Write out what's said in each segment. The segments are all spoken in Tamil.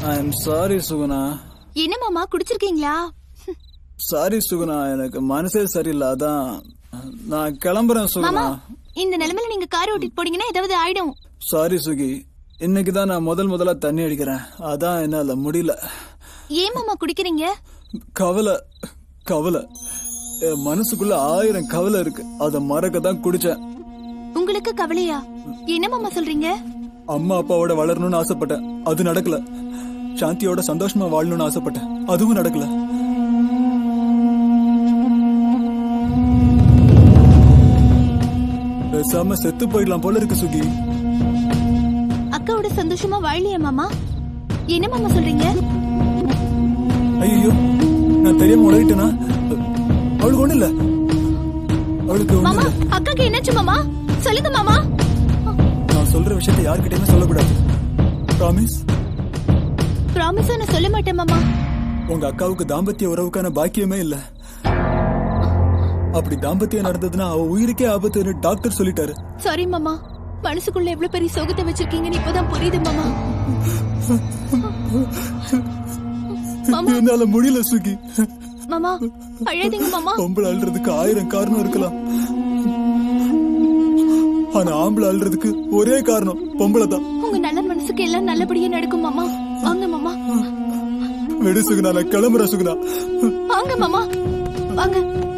ஐ எம் சாரி சுகுணா என்ன மாமா குடிச்சிருக்கீங்களா சாரி சுகுணா எனக்கு மனசே சரியில்லை அதான் நான் கிளம்புறேன் மாமா சுகுணா இந்த நிலைமையில நீங்க கார் ஓட்டிட்டு போனீங்கன்னா ஏதாவது ஆயிடும் சாரி சுகி இன்னைக்கு தான் நான் முதல் முதல்ல தண்ணி அடிக்கிறேன் அதான் என்னால முடியல ஏன் மாமா குடிக்கிறீங்க கவலை கவலை என் மனசுக்குள்ள ஆயிரம் கவலை இருக்கு அதை மறக்க தான் குடிச்சேன் உங்களுக்கு கவலையா என்ன மாமா சொல்றீங்க அம்மா அப்பாவோட வளரணும்னு ஆசைப்பட்டேன் அது நடக்கல சாந்தியோட சந்தோஷமா வாழணும்னு ஆசைப்பட்டேன் அதுவும் நடக்கல பேசாம செத்து போயிடலாம் போல இருக்கு சுகி அக்காவோட சந்தோஷமா வாழலையா மாமா என்ன மாமா சொல்றீங்க ஐயோ நான் தெரியாம உடகிட்டேனா அவளுக்கு ஒண்ணு இல்ல அவளுக்கு ஒண்ணு மாமா இல்ல அக்காக்கு என்னாச்சு மாமா சொல்லுங்க மாமா நான் சொல்ற விஷயத்தை யார்கிட்டயுமே சொல்லக்கூடாது ப்ராமிஸ் ப்ராமிஸா நான் சொல்ல மாட்டேன் மாமா உங்க அக்காவுக்கு தாம்பத்திய உறவுக்கான பாக்கியமே இல்ல அப்படி தாம்பத்தியம் நடந்ததுன்னா அவ உயிருக்கே ஆபத்துன்னு டாக்டர் சொல்லிட்டாரு சாரி மாமா மனசுக்குள்ள எவ்வளவு பெரிய சோகத்தை வச்சிருக்கீங்கன்னு இப்பதான் புரியுது மாமா மாமா என்னால முடியல சுகி மாமா அழாதீங்க மாமா பொம்பளை அழுறதுக்கு ஆயிரம் காரணம் இருக்கலாம் ஆனா ஆம்பளை அழுறதுக்கு ஒரே காரணம் பொம்பளை தான் உங்க நல்ல மனசுக்கு எல்லாம் நல்லபடியா நடக்கும் மாமா வாங்க மாமா வெடு சுகுணா நான் கிளம்புறேன் சுகுணா வாங்க மாமா வாங்க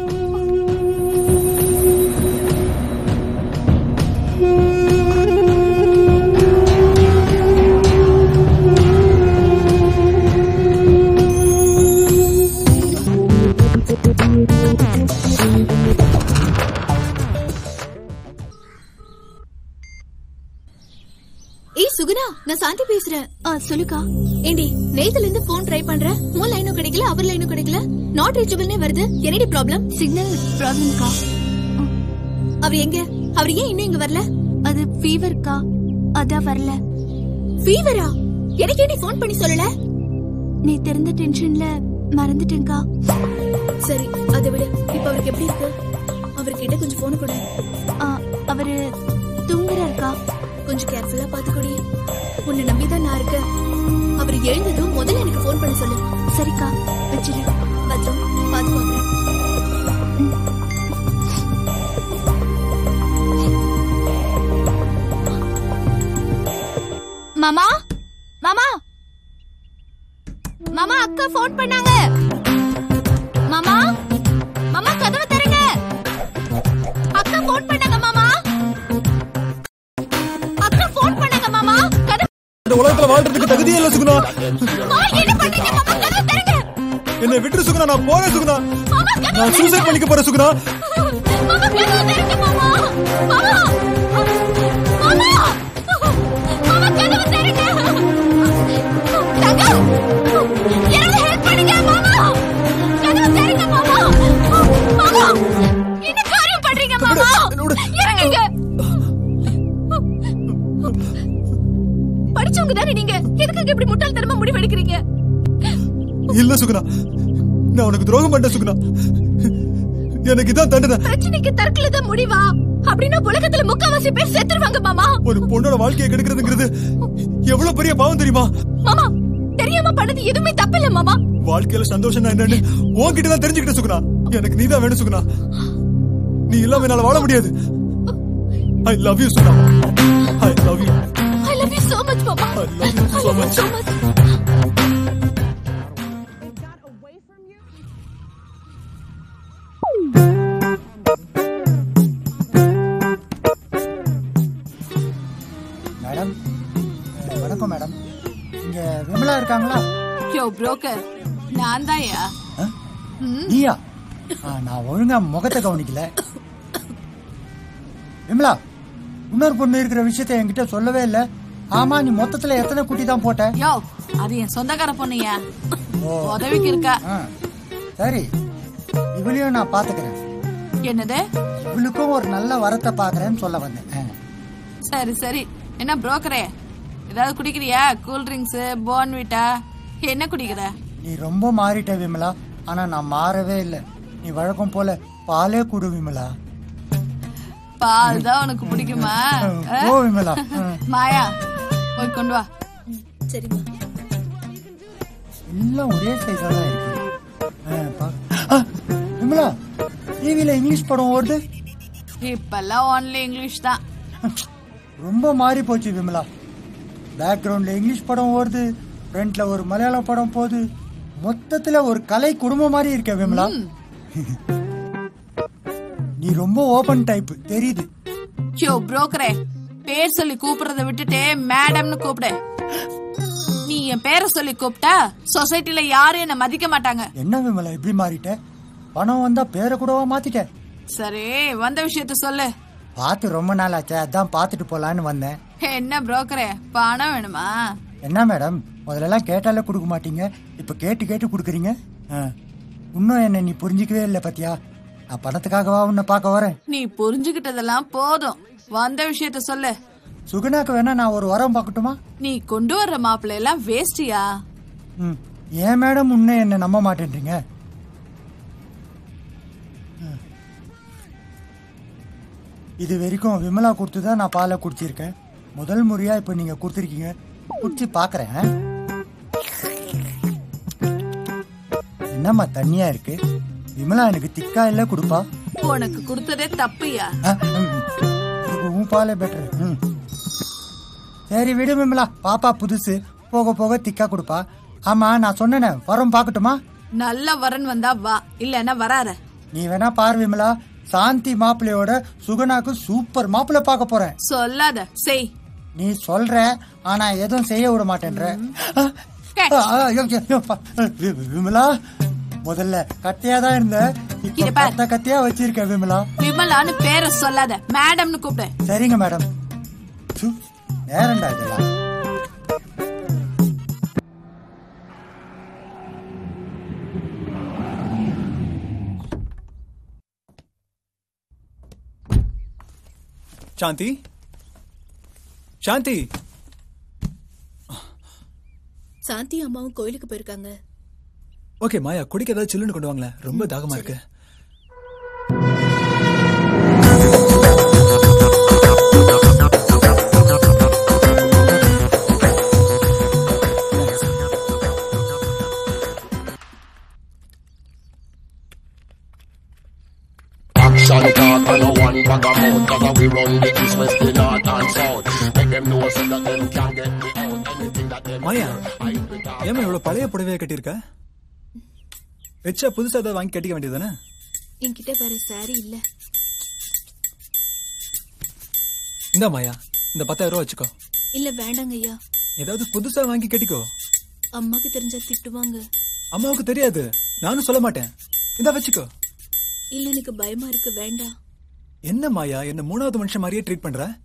ஏய் சுகுணா நான் சாந்தி பேசுறேன் ஆ சொல்லுக்கா ஏண்டி நேத்துல இருந்து போன் ட்ரை பண்றேன் உன் லைனும் கிடைக்கல அவர் லைனும் கிடைக்கல நாட் ரீச்சபிள்னே வருது என்னடி ப்ராப்ளம் சிக்னல் ப்ராப்ளம்க்கா அவர் எங்க அவர் ஏன் இன்னும் இங்க வரல அது ஃபீவர்க்கா அதான் வரல ஃபீவரா எனக்கு ஏண்டி ஃபோன் பண்ணி சொல்லல நீ தெரிந்த டென்ஷன்ல மறந்துட்டேன்க்கா சரி அதை விடு இப்ப அவருக்கு எப்படி இருக்கு அவர்கிட்ட கொஞ்சம் போன் கொடு ஆ, அவரு தூங்குறாருக்கா கொஞ்சம் கேர்ஃபுல்லா பாத்துக்கொடி உன்னை நம்பிதான் நான் இருக்கேன் அவர் எழுந்ததும் முதல்ல எனக்கு ஃபோன் பண்ண சொல்லு சரிக்கா வச்சிரு பத்திரம் பாத்துக்கோங்க மாமா மாமா மாமா அக்கா ஃபோன் பண்ணாங்க மாமா மாமா கதவை தருங்க அக்கா ஃபோன் பண்ணாங்க மாமா அக்கா ஃபோன் பண்ணாங்க மாமா கதவை இந்த உலகத்துல வாழ்றதுக்கு தகுதியே இல்ல சுகுணா மாமா என்ன பண்றீங்க மாமா கதவை தருங்க என்னை விட்டுரு சுகுணா நான் போறேன் சுகுணா மாமா கதவை நான் சூசைட் பண்ணிக்க போறேன் சுகுணா மாமா கதவை தருங்க மாமா மாமா மாமா மாமா கதவை தருங்க தங்கா எனக்கு ஹெல்ப் பண்ணுங்க மாமா கதவை தருங்க மாமா மாமா என்ன காரியம் பண்றீங்க மாமா என்னோட- இறங்குங்க படிச்சவங்க தானே நீங்க எதுக்கு இப்படி முட்டாள்தனமா முடிவு எடுக்கிறீங்க இல்ல சுகுணா நான் உனக்கு துரோகம் பண்ணேன் சுகுணா எனக்கு இதான் தண்டனை பிரச்சனைக்கு தற்கொலை தான் முடிவா அப்படின்னா உலகத்துல முக்காவாசி பேர் செத்துருவாங்க மாமா ஒரு பொண்ணோட வாழ்க்கையை கெடுக்கிறதுங்கிறது எவ்வளவு பெரிய பாவம் தெரியுமா மாமா தெரியாம பண்ணது எதுவுமே தப்பில்ல மாமா வாழ்க்கையில சந்தோஷம் என்னன்னு உன்கிட்ட தான் தெரிஞ்சுக்கிட்ட சுகுணா எனக்கு நீதான் வேணும் சுகுணா நீ இல்லாம என்னால வாழ முடியாது I love you Suguna I love you I love you so much மாமா I love you I so love you much. so much madam அஹ், வணக்கம் மேடம் இங்க விமலா இருக்காங்களா யோ புரோக்கர் நான் தான்யா அஹ்? நீயா ஆ, நான் ஒழுங்கா முகத்தை கவனிக்கல விமலா இன்னொரு பொண்ணு இருக்கிற விஷயத்த என்கிட்ட சொல்லவே இல்ல ஆமா நீ மொத்தத்துல எத்தனை குட்டி தான் போட்ட யோ அது என் சொந்தக்கார பொண்ணுயா ஓ உதவிக்கு இருக்கா ஆ, சரி இவளையும் நான் பாத்துக்கிறேன் என்னது இவளுக்கும் ஒரு நல்ல வரத்தை பாக்குறேன்னு சொல்ல வந்தேன் ஆ. சரி சரி என்ன புரோக்கரே ஏதாவது குடிக்கிறியா கூல் ட்ரிங்க்ஸ் போன்விட்டா என்ன குடிக்கிற நீ ரொம்ப மாறிட்ட விமலா ஆனா நான் மாறவே இல்லை நீ வழக்கம் போல பாலே குடு விமலா பால் தான் உனக்கு பிடிக்குமா ஆ? ஓ விமலா ஆ. மாயா போய் கொண்டு வா சரிம்மா எல்லாம் ஒரே சைஸா தான் இருக்கு ஆ, பா- ஆ, விமலா டிவியில இங்கிலீஷ் படம் ஓடுது இப்பெல்லாம் ஒன்லி இங்கிலீஷ் தான் ரொம்ப மாறி போச்சு விமலா பேக்ரவுண்ட்ல இங்கிலீஷ் படம் ஓடுது ஃப்ரண்ட்ல ஒரு மலையாள படம் போகுது மொத்தத்துல ஒரு கலை குடும்பம் மாதிரி இருக்க விமலா நீ ரொம்ப ஓபன் டைப் தெரியுது யோ புரோக்கரே பேர் சொல்லி கூப்பிடுறத விட்டுட்டு மேடம்னு கூப்பிடு நீ என் பேரை சொல்லி கூப்பிட்டா சொசைட்டில யாரும் என்ன மதிக்க மாட்டாங்க என்ன விமலா இப்படி மாறிட்ட பணம் வந்தா பேரை கூடவா மாத்திட்ட சரி வந்த விஷயத்த சொல்லு பார்த்து ரொம்ப நாள் ஆச்சே அதான் பார்த்துட்டு போலான்னு வந்தேன் என்ன புரோக்கரே பணம் வேணுமா என்ன மேடம் முதல்லலாம் கேட்டாலே கொடுக்க மாட்டீங்க இப்ப கேட்டு கேட்டு கொடுக்குறீங்க ஆ. இன்னும் என்ன நீ புரிஞ்சிக்கவே இல்லை பாத்தியா நான் பணத்துக்காகவா உன்னை பார்க்க வரேன் நீ புரிஞ்சுகிட்டதெல்லாம் போதும் வந்த விஷயத்த சொல்லு சுகுணாக்கு வேணா நான் ஒரு வரம் பார்க்கட்டுமா நீ கொண்டு வர்ற மாப்பிள்ளை எல்லாம் வேஸ்டியா ம் ஏன் மேடம் உன்னை என்ன நம்ப மாட்டேன்றீங்க ம். இது வரைக்கும் விமலா கொடுத்து தான் நான் பாலை குடிச்சிருக்கேன் முதல் முறையா இப்ப நீங்க கொடுத்துருக்கீங்க குடிச்சு பாக்குறேன் என்னம்மா தண்ணியா இருக்கு விமலா எனக்கு திக்கா இல்ல கொடுப்பா உனக்கு கொடுத்ததே தப்புயா ஆ, ம், ம். இதுக்கு உன் பாலே பெட்டர் ம் சரி விடு விமலா பாப்பா புதுசு போக போக திக்கா கொடுப்பா ஆமா நான் சொன்னேனே வரம் பார்க்கட்டுமா நல்ல வரன் வந்தா வா இல்லன்னா வராத நீ வேணா பார் விமலா சாந்தி மாப்பிள்ளையோட சுகனாக்கு சூப்பர் மாப்பிள்ளை பார்க்க போறேன் சொல்லாத செய் நீ சொல்ற ஆனா எதுவும் செய்ய விட மாட்டேன்ற ஆ, ஆ, ஆ, ஐயோ, ஐயோ, பா. வி- விமலா முதல்ல கத்தியா தான் இருந்த இப்ப இங்க பாரு. கத்த கத்தியா வச்சிருக்க விமலா விமலான்னு பேரை சொல்லாத மேடம்னு கூப்பிடு சரிங்க மேடம் சு, நேரம்டா இதெல்லாம் சாந்தி சாந்தி சாந்தி அம்மாவும் கோயிலுக்கு போயிருக்காங்க ஓகே மாயா குடிக்க ஏதாவது சில்லுன்னு கொண்டு வாங்களேன் ரொம்ப தாகமா இருக்கு Action talk and no one bag of mouth Cause we run the east, west, the north and south Make them know so that them can get me out Anything that them Maya I be talk ஏமா இவ்வளவு பழைய புடவையை கட்டியிருக்க வச்சா புதுசா ஏதாவது வாங்கி கட்டிக்க வேண்டியதுதானே என்கிட்ட வேற சாரி இல்ல இந்தா மாயா இந்த பத்தாயிரம் ரூபா வச்சுக்கோ இல்ல வேண்டாங்க ஐயா ஏதாவது புதுசா வாங்கி கட்டிக்கோ அம்மாக்கு தெரிஞ்சா திட்டுவாங்க அம்மாவுக்கு தெரியாது நானும் சொல்ல மாட்டேன் இந்தா வச்சுக்கோ இல்ல எனக்கு பயமா இருக்கு வேண்டாம் என்ன மாயா என்ன மூணாவது மனுஷன் மாதிரியே ட்ரீட் பண்ற